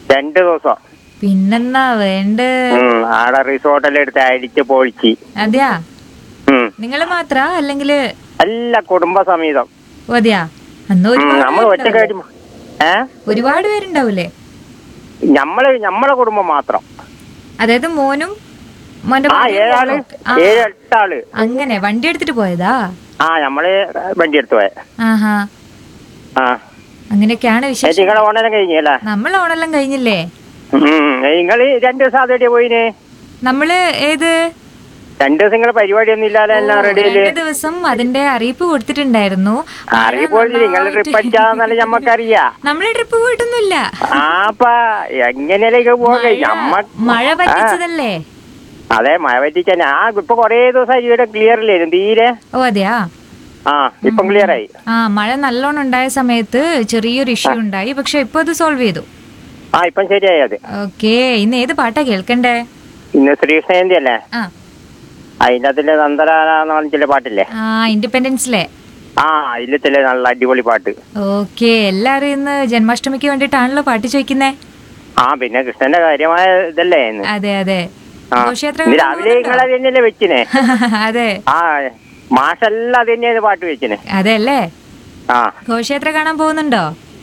രണ്ട് ദിവസം പിന്നെന്നാ വേണ്ട ഉം, ആടെ റിസോർട്ടെല്ലാം എടുത്ത് അടിച്ച് പൊളിച്ച് അതെയാ ഉം. നിങ്ങൾ മാത്ര അല്ലെങ്കില് എല്ലാ കുടുംബസമേതം ഓ, അതെയാ അന്ന് ഉം, ഒരുപാട് നമ്മൾ പേരുണ്ടാവൂലേ? ഒറ്റക്കായിട്ട് ഏ ഒരുപാട് പേരുണ്ടാവൂലേ നമ്മള് നമ്മളെ കുടുംബം മാത്രം അതായത് മോനും മോന്റെ ആ ഭാര്യയും ഏഴാള് മോളും. ആ, ഏഴ് എട്ടാള് അങ്ങനെ വണ്ടി എടുത്തിട്ട് പോയതാ ആ നമ്മള് വണ്ടി എടുത്തു പോയെ ആഹാ ആ അങ്ങനെയൊക്കെയാണ് വിശേഷം നിങ്ങളെ ഓണെല്ലാം കഴിഞ്ഞല്ലേ നമ്മൾ ഓണെല്ലാം കഴിഞ്ഞില്ലേ നിങ്ങള് രണ്ടു ദിവസം അതേടെ പോയിന് നമ്മള് ഏത് രണ്ടു ദിവസം നിങ്ങളെ പരിപാടി ഒന്നും ഇല്ലാതെ എല്ലാം റെഡി അല്ലേ രണ്ട് ദിവസം അതിന്റെ അറിയിപ്പ് കൊടുത്തിട്ടുണ്ടായിരുന്നു അറിയിപ്പോൾ നിങ്ങൾ ട്രിപ്പ് അടിച്ചാന്നല്ല ഞമ്മക്കറിയാ നമ്മള് ട്രിപ്പ് പോയിട്ടൊന്നുമില്ല ആപ്പാ എങ്ങനെയൊക്കെ പോകെ നമ്മ മഴ പറ്റിച്ചതല്ലേ അതെ മഴ പറ്റിച്ച ഞാൻ ഇപ്പൊ കൊറേ ദിവസം ഇവിടെ ക്ലിയർ ഇല്ലായിരുന്നു തീരെ ഓ അതെയാ ആ ഇപ്പം ക്ലിയർ ആയി ആ മഴ നല്ലോണം ഉണ്ടായ സമയത്ത് ചെറിയൊരു ഇഷ്യൂ ഉണ്ടായി പക്ഷെ ഇപ്പൊ അത് സോൾവ് ചെയ്തു ആ ഇപ്പം ശരിയായി അത് ഓക്കേ ഇന്ന് ഏത് പാട്ടാ കേൾക്കണ്ടേ ഇന്ന് ശ്രീകൃഷ്ണജയന്തി അല്ലേ ആ അതിന്റെ അതിലെ നന്ദരാന്ന് പറഞ്ഞിട്ടുള്ള പാട്ടില്ലേ ആ ഇൻഡിപെൻഡൻസിലെ ആ അതിലത്തിലെ നല്ല അടിപൊളി പാട്ട് ഓക്കെ എല്ലാരും ഇന്ന് ജന്മാഷ്ടമിക്ക് വേണ്ടിട്ടാണല്ലോ പാട്ട് ചോദിക്കുന്നേ ആ പിന്നെ കൃഷ്ണന്റെ കാര്യമായ ഇതല്ലേ ഇന്ന് അതെ അതെ ആ ഘോഷയാത്ര ഇന്ന് കാണാൻ രാവിലെ നിങ്ങൾ അത് തന്നെയല്ലേ വെച്ചിനെ പോകുന്നുണ്ടോ? അതെ ആ മാഷെല്ലാം അത് തന്നെയാണ് പാട്ട് വെച്ചിനെ അതെ അല്ലേ ആ ഘോഷയാത്ര കാണാൻ പോകുന്നുണ്ടോ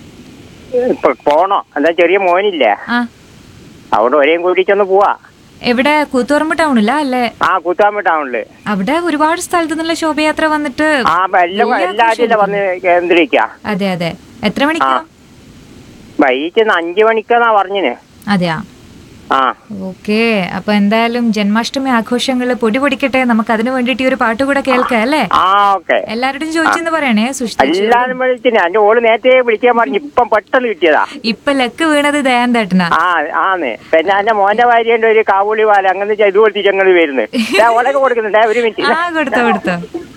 ഇപ്പൊ പോണോ എന്താ ചെറിയ മോനില്ലേ ആ അവിടെ ഒരേം കൂടിച്ചൊന്ന് പോവാ എവിടെ കൂത്തുപറമ്പ് ടൗണില്ല അല്ലേ ആ കൂത്താമ്പ ടൗണില് അവിടെ ഒരുപാട് സ്ഥലത്തു നിന്നുള്ള ശോഭയാത്ര വന്നിട്ട് ആ അപ്പൊ എല്ലാം എല്ലാറ്റിലും വന്ന് കേന്ദ്രീകരിക്ക അതെ അതെ എത്ര മണിക്കാ വൈകിട്ട് അഞ്ചു മണിക്കാന്നാ പറഞ്ഞിന് അതെയാ ആ ഓക്കെ അപ്പൊ എന്തായാലും ജന്മാഷ്ടമി ആഘോഷങ്ങള് പൊടി പൊടിക്കട്ടെ നമുക്ക് അതിനു വേണ്ടിട്ട് ഈ ഒരു പാട്ട് കൂടെ കേൾക്കാം അല്ലേ ആ ഓക്കെ എല്ലാവരോടും ചോദിച്ചെന്ന് പറയണേ സുഷ്ടി എല്ലാരും വിളിച്ചിന് എന്റെ ഓള് നേരത്തെ വിളിക്കാൻ പറഞ്ഞു ഇപ്പം പെട്ടെന്ന് കിട്ടിയതാ ഇപ്പൊ ലക്ക് വീണത് ദയാന്തേട്ടനാ ആ ആന്ന് പിന്നെ എന്റെ മോന്റെ ഭാര്യന്റെ ഒരു കാവൂളി പാല അങ്ങനെ ചെയ്തു കൊടുത്തിട്ട് ഞങ്ങൾ വരുന്നത് ഓളൊക്കെ കൊടുക്കുന്നുണ്ട് ഒരു മിനിറ്റ് ആ കൊടുത്തോ കൊടുത്തോ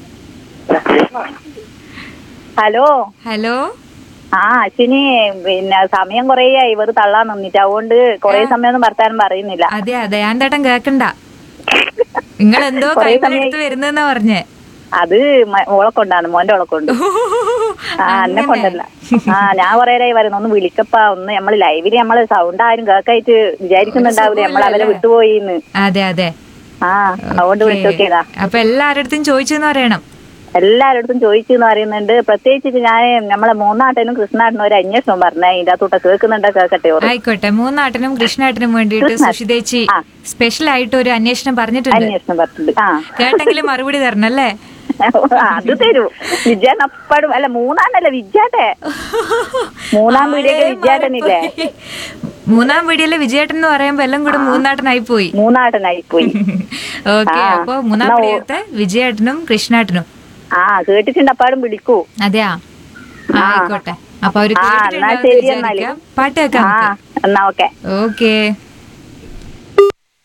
ഹലോ ഹലോ ആ അശ്വിനി പിന്നെ സമയം കൊറേ ആയി ഇവർ തള്ളാൻ നിന്നിട്ട് അതുകൊണ്ട് കൊറേ സമയമൊന്നും വർത്താനം പറയുന്നില്ല അതെ ദയാന്തേട്ടൻ കേക്കണ്ട നിങ്ങൾ എന്തോ കുറേ കൈകളെടുത്ത് വരുന്നെന്നാ പറഞ്ഞേ അത് മ- ഓളെ കൊണ്ടാണ് മോന്റെ ഓളെ കൊണ്ട് ആ എന്നെ അങ്ങനെ. കൊണ്ടല്ല ആ ഞാൻ കൊറേ ആയി വരുന്നു ഒന്ന് വിളിക്കപ്പാ ഒന്ന് നമ്മള് ലൈവില് നമ്മള് സൗണ്ട് ആരും കേക്കായിട്ട് വിചാരിക്കുന്നുണ്ടാവില്ലേ നമ്മൾ അവരെ വിട്ടുപോയിന്ന് അതെ അതെ ആ അതുകൊണ്ട് ഓക്കേ. വിളിച്ചു നോക്കിയതാ അപ്പൊ എല്ലാരടുത്തും ചോദിച്ചെന്ന് പറയണം എല്ലാരടുത്തും ചോദിച്ചു എന്ന് പറയുന്നുണ്ട് പ്രത്യേകിച്ച് ഞാൻ നമ്മളെ മൂന്നാട്ടനും കൃഷ്ണാട്ടനും ഒരു അന്വേഷണം പറഞ്ഞേ ഇതിന്റെ അകത്തോട്ട് കേൾക്കുന്നുണ്ടോ കേക്കട്ടെ ഓറ് ആയിക്കോട്ടെ മൂന്നാട്ടിനും കൃഷ്ണാട്ടിനും വേണ്ടിയിട്ട് കൃഷ്ണ. സുഷിതേച്ചി ആ. സ്പെഷ്യൽ ആയിട്ട് ഒരു അന്വേഷണം പറഞ്ഞിട്ടുണ്ട് അന്വേഷണം പറഞ്ഞിട്ടുണ്ട് ആ കേട്ടെങ്കിലും മറുപടി തരണം അല്ലേ അത് തരൂ വിദ്യാൻ അപ്പഴും അല്ല മൂന്നാണല്ലേ വിദ്യാട്ടെ മൂന്നാം വീടിയൊക്കെ ആളെ വിദ്യാട്ടനില്ലേ മാറിപ്പോയി. മൂന്നാം വീടിയിലെ വിജയേട്ടൻ എന്ന് പറയുമ്പോ എല്ലാം കൂടെ മൂന്നാട്ടനായി പോയി മൂന്നാട്ടനായി പോയി ഓക്കെ ആ. അപ്പൊ മൂന്നാം എന്നാ ഓ- വീടിയത്തെ വിജയേട്ടനും കൃഷ്ണാട്ടനും ആ കേട്ടിട്ടുണ്ട് അപ്പാടും വിളിക്കൂ അതെയാ ആ, ആയിക്കോട്ടെ അപ്പൊ അവര് ആ, എന്നാ കേട്ടിട്ടുണ്ടാവും ശരി എന്ന് എന്നാല്. വിചാരിക്കാം. പാട്ട് കേൾക്കാം ആ നമുക്ക് എന്നാ ഓക്കെ ഓക്കേ